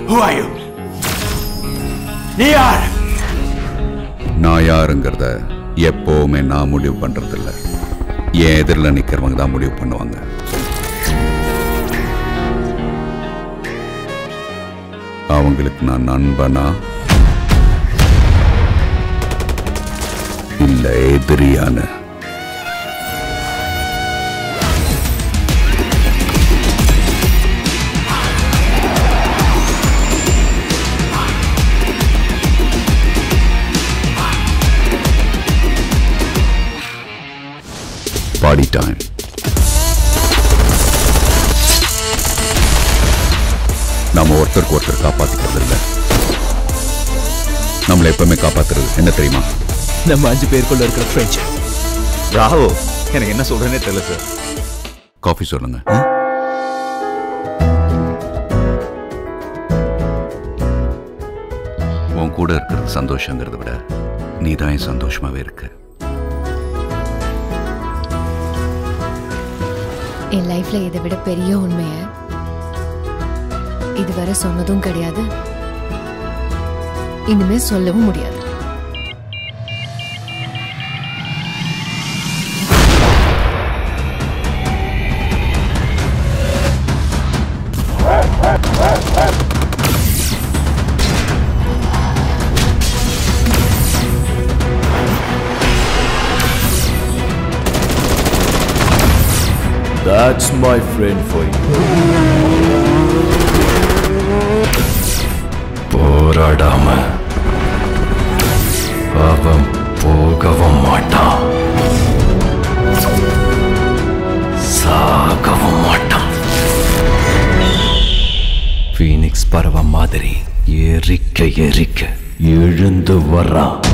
Who are you? நீ யார் நான் யாருங்கிறத எப்பவுமே நான் முடிவு பண்றதில்ல என் எதிரில் நிக்கிறவங்க தான் முடிவு பண்ணுவாங்க அவங்களுக்கு நான் நண்பனா இல்ல எதிரியான பாடி டைம் நாம ஒருத்தருக்கு ஒருத்தர் காப்பாத்திக்கிறது இல்ல நம்மளை எப்பவுமே காப்பாத்துறது என்ன தெரியுமா நம்ம அஞ்சு பேருக்குள்ள இருக்கிற ஃப்ரெண்ட்ஷிப் ராஹு எனக்கு என்ன சொல்றேனே தெரியல சார் காஃபி சொல்லுங்க உன் கூட இருக்கிறது சந்தோஷங்கிறத விட நீ தான் என் சந்தோஷமாவே இருக்க என் லைஃப்ல இதை விட பெரிய உண்மைய இதுவரை சொன்னதும் கிடையாது இனிமே சொல்லவும் முடியாது That's my friend for you. போராடாம அவன் போகவும் மாட்டான் சாகவும் மாட்டான் ஃபீனிக்ஸ் பறவை மாதிரி எரிக்க எரிக்க எழுந்து வர்றான்